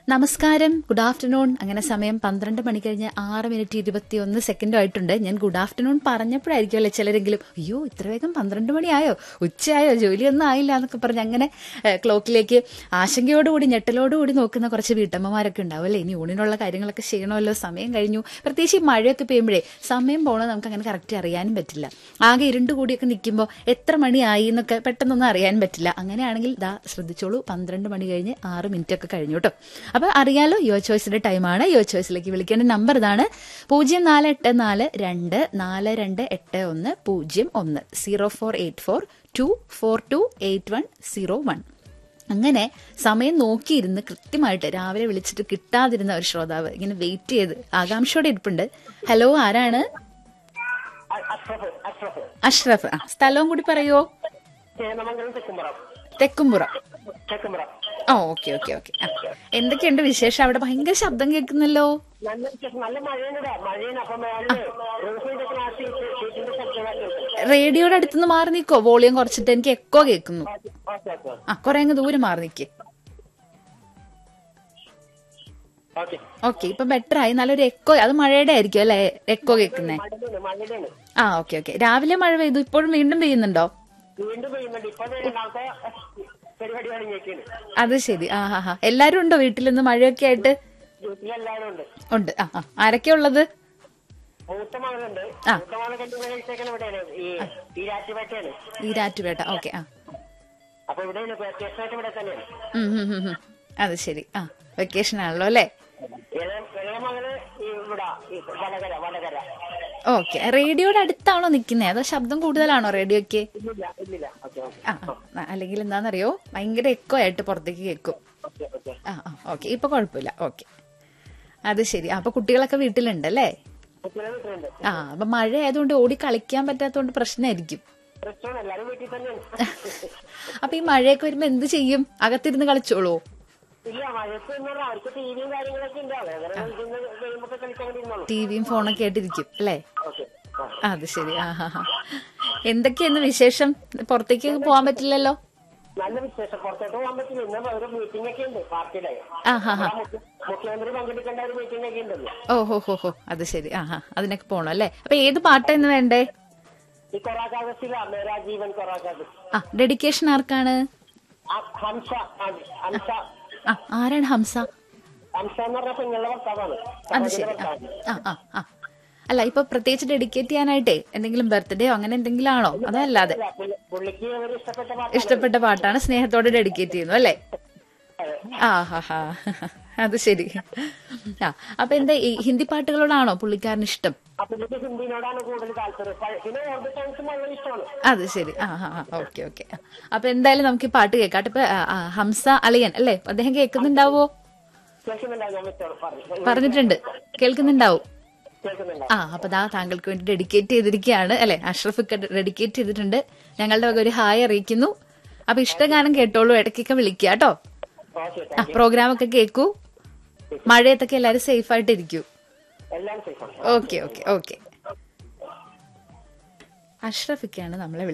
നമസ്കാരം good afternoon അങ്ങനെ സമയം പന്ത്രണ്ട് മണി കഴിഞ്ഞ് ആറ് മിനിറ്റ് ഇരുപത്തിയൊന്ന് സെക്കൻഡും ആയിട്ടുണ്ട് ഞാൻ ഗുഡ് ആഫ്റ്റർനൂൺ പറഞ്ഞപ്പോഴായിരിക്കും അല്ലേ ചിലരെങ്കിലും അയ്യോ ഇത്ര വേഗം പന്ത്രണ്ട് മണിയായോ ഉച്ചയായോ ജോലിയൊന്നും ആയില്ല എന്നൊക്കെ പറഞ്ഞ് അങ്ങനെ ഏഹ്, ക്ലോക്കിലേക്ക് ആശങ്കയോടുകൂടി ഞെട്ടലോടുകൂടി നോക്കുന്ന കുറച്ച് വീട്ടമ്മമാരൊക്കെ ഉണ്ടാവും അല്ലേ ഇനി ഊണിനുള്ള കാര്യങ്ങളൊക്കെ ചെയ്യണമല്ലോ സമയം കഴിഞ്ഞു പ്രത്യേകിച്ച് ഈ മഴയൊക്കെ പെയ്യുമ്പോഴേ സമയം പോകണത് നമുക്ക് അങ്ങനെ കറക്റ്റ് അറിയാനും പറ്റില്ല ആകെ ഇരുണ്ട് കൂടിയൊക്കെ നിൽക്കുമ്പോൾ എത്ര മണിയായി എന്നൊക്കെ പെട്ടെന്നൊന്നും അറിയാൻ പറ്റില്ല അങ്ങനെയാണെങ്കിൽ ദാ ശ്രദ്ധിച്ചോളൂ പന്ത്രണ്ട് മണി കഴിഞ്ഞ് ആറ് മിനിറ്റ് ഒക്കെ കഴിഞ്ഞു കേട്ടോ അപ്പൊ അറിയാലോ യോ ചോയ്സിന്റെ ടൈമാണ് യോ ചോയ്സിലേക്ക് വിളിക്കേണ്ട നമ്പർ ഇതാണ് പൂജ്യം നാല് എട്ട് നാല് രണ്ട് നാല് രണ്ട് എട്ട് ഒന്ന് പൂജ്യം ഒന്ന് zero four eight four two four two eight one zero one അങ്ങനെ സമയം നോക്കിയിരുന്ന് കൃത്യമായിട്ട് രാവിലെ വിളിച്ചിട്ട് കിട്ടാതിരുന്ന ഒരു ശ്രോതാവ് ഇങ്ങനെ വെയിറ്റ് ചെയ്ത് ആകാംക്ഷയോടെ ഇരിപ്പുണ്ട് ഹലോ ആരാണ് അ- അഷ്റഫ് അഷ്റഫ് അഷ്റഫ് ആ സ്ഥലവും കൂടി പറയോ ചേന്നമംഗലം തെക്കുമ്പുറം തെക്കുംപുറം തെക്കുമ്പുറം ഓ ഓക്കെ ഓക്കെ ഓക്കെ എന്തൊക്കെയുണ്ട് വിശേഷം അവിടെ ഭയങ്കര ശബ്ദം കേൾക്കുന്നല്ലോ നല്ല വിശേഷം നല്ല മഴയാണ് ഇവിടെ മഴയാണ് അപ്പൊ മേളില് റോസിന്റെ ക്ലാസ് ഷീറ്റിന്റെ ശബ്ദമായിട്ട് റേഡിയോയുടെ അടുത്തുനിന്ന് മാറി നിൽക്കോ വോളിയം കുറച്ചിട്ട് എനിക്ക് എക്കോ കേൾക്കുന്നു ഓക്കെ ഓക്കെ ആ കുറെ അങ്ങ് ദൂരെ മാറി നിൽക്കേ ഓക്കെ ഓക്കെ ഇപ്പൊ ബെറ്റർ ആയി നല്ലൊരു എക്കോ അത് മഴയുടെ ആയിരിക്കും അല്ലെ എക്കോ കേൾക്കുന്നേ മഴയാണ് മഴയാണ് ആ ഓക്കെ ഓക്കെ രാവിലെ മഴ പെയ്തു ഇപ്പോഴും വീണ്ടും പെയ്യുന്നുണ്ടോ വീണ്ടും പെയ്യുന്നുണ്ട് ഇപ്പൊ ദേ രണ്ടാമത്തെ പരിപാടി തുടങ്ങിയേക്കാണ് അത് ശരി ആ ഹാ ഹാ എല്ലാരും ഉണ്ടോ വീട്ടിൽ നിന്ന് മഴയൊക്കെ ആയിട്ട് വീട്ടിലെല്ലാവരും ഉണ്ട് ഉണ്ട് ആ ആ ആരൊക്കെയാ ഉള്ളത് മൂത്ത മകളുണ്ട് ആ. മൂത്ത മകളെ കല്യാണം കഴിച്ചേക്കണ ഇവിടെയാണ് ഈ ഈരാറ്റുപേട്ടയാണ് ഈ രാറ്റുപേട്ട ഓക്കെ ആ അപ്പൊ ഇവിടെയാണ് വെക്കേഷനായിട്ട് ഇവിടെ തന്നെയാണ് ഉം, ഉം, ഉം, ഉം. അത് ശരി ആ വെക്കേഷൻ ആണല്ലോ അല്ലേ ഇളയ ഇളയ മകള് ഈ ഇവിടെ ഈ വടകര വടകര ഓക്കെ റേഡിയോയുടെ അടുത്താണോ നിൽക്കുന്നത് അതോ ശബ്ദം കൂടുതലാണോ റേഡിയോക്ക് ഇല്ലില്ല ഇല്ലില്ല ഓക്കെ ഓക്കെ ആ ആ, അല്ലെങ്കിൽ എന്താണെന്നറിയോ ഭയങ്കര എക്കോ ആയിട്ട് പുറത്തേക്ക് കേൾക്കും ഓക്കെ ഓക്കെ ആ ആ ഓക്കെ ഇപ്പൊ കുഴപ്പമില്ല ഓക്കെ അത് ശരി അപ്പൊ കുട്ടികളൊക്കെ വീട്ടിലുണ്ടല്ലേ കുട്ടികളെ വീട്ടിലുണ്ട് ആ അപ്പൊ മഴ ആയതുകൊണ്ട് ഓടി കളിക്കാൻ പറ്റാത്തതുകൊണ്ട് പ്രശ്നമായിരിക്കും പ്രശ്നമാണ് എല്ലാരും വീട്ടിൽ തന്നെയാണ് അപ്പൊ ഈ മഴയൊക്കെ വരുമ്പോ എന്ത് ചെയ്യും അകത്തിരുന്ന് കളിച്ചോളൂ ഇല്ല മഴയത്ത് എന്ന് പറഞ്ഞാൽ അവർക്ക് ടിവിയും കാര്യങ്ങളൊക്കെ ഉണ്ടാവും അങ്ങനെ ഇരുന്ന് കഴിയുമ്പോ കളിക്കാൻ ഇരുന്നോളൂ ടിവിയും ഫോണൊക്കെ ആയിട്ടിരിക്കും അല്ലേ ഓക്കെ ആ, അത് ശരി ആ ഹാ ഹാ എന്തൊക്കെയായിരുന്നു വിശേഷം പുറത്തേക്ക് പോകാൻ പറ്റില്ലല്ലോ നല്ല വിശേഷം പുറത്തോട്ട് പോകാൻ പറ്റില്ല ഇന്ന് ഒരു മീറ്റിംഗ് ഒക്കെ ഉണ്ട് പാർട്ടിയുടെ ആ ഹാ ഹാ ആ മുഖ്യ- മുഖ്യമന്ത്രി പങ്കെടുക്കേണ്ട ഒരു മീറ്റിംഗ് ഒക്കെ ഉണ്ടല്ലോ ഓ ഹോ ഹോ ഹോ അത് ശരി ആ ഹാ അതിനൊക്കെ പോണം അല്ലേ അപ്പൊ ഏത് പാട്ടായിരുന്നു വേണ്ടേ ഈ കൊറാക്കാഗസില മേരാ ജീവൻ കൊറാക്കാഗസ് ആ ഡെഡിക്കേഷൻ ആർക്കാണ് ആ ഹംസ ആ, ഹംസ ആ ആരാണ് ഹംസ ഹംസ എന്ന് പറഞ്ഞ പെങ്ങളുടെ ഭർത്താവാണ് അത് ശരി ആ ഭർത്താവ്. ആ ആ ആ അല്ല ഇപ്പൊ പ്രത്യേകിച്ച് ഡെഡിക്കേറ്റ് ചെയ്യാനായിട്ടേ എന്തെങ്കിലും ബർത്ത്ഡേയോ അങ്ങനെ എന്തെങ്കിലും ആണോ അതല്ലാതെ അല്ല, പുള്ളി- പുള്ളിക്ക് ഒരു ഇഷ്ടപ്പെട്ട പാട്ട് ഇഷ്ടപ്പെട്ട പാട്ടാണ് സ്നേഹത്തോടെ ഡെഡിക്കേറ്റ് ചെയ്യുന്നു അല്ലേ ആ ഹാ ഹാ അത് ശരി ആ അപ്പൊ എന്താ ഈ ഹിന്ദി പാട്ടുകളോടാണോ പുള്ളിക്കാരന് ഇഷ്ടം ആ പുള്ളിക്ക് ഹിന്ദിനോടാണ് കൂടുതൽ താല്പര്യം പഴ- പിന്നെ ഓർഡർ സോങ്സും വളരെ ഇഷ്ടമാണ് അത് ശരി ആ ഹാ ഓക്കെ ഓക്കെ അപ്പൊ എന്തായാലും നമുക്ക് ഈ പാട്ട് കേൾക്കാം ഇപ്പൊ ആ, ആ, ഹംസ അളിയൻ അല്ലേ അദ്ദേഹം കേൾക്കുന്നുണ്ടാവോ കേൾക്കുന്നുണ്ടാവും ഞാൻ വെച്ചോളൂ പറഞ്ഞു പറഞ്ഞിട്ടുണ്ട് കേൾക്കുന്നുണ്ടാവും കേൾക്കുന്നുണ്ടാവും ആ അപ്പൊ ദാ താങ്കൾക്ക് വേണ്ടി ഡെഡിക്കേറ്റ് ചെയ്തിരിക്കുകയാണ് അല്ലെ അഷ്റഫ് ഡെഡിക്കേറ്റ് ചെയ്തിട്ടുണ്ട് ഞങ്ങളുടെ വക ഒരു ഹായ് അറിയിക്കുന്നു അപ്പൊ ഇഷ്ടഗാനം കേട്ടോളൂ ഇടയ്ക്കൊക്കെ വിളിക്കുക കേട്ടോ ഓക്കെ ആ പ്രോഗ്രാം ഒക്കെ കേൾക്കൂ മഴയത്തൊക്കെ എല്ലാരും സേഫ് ആയിട്ടിരിക്കൂ എല്ലാം സേഫാണ് ഓക്കെ ഓക്കെ ഓക്കെ അഷ്റഫിക്കാണ് നമ്മളെ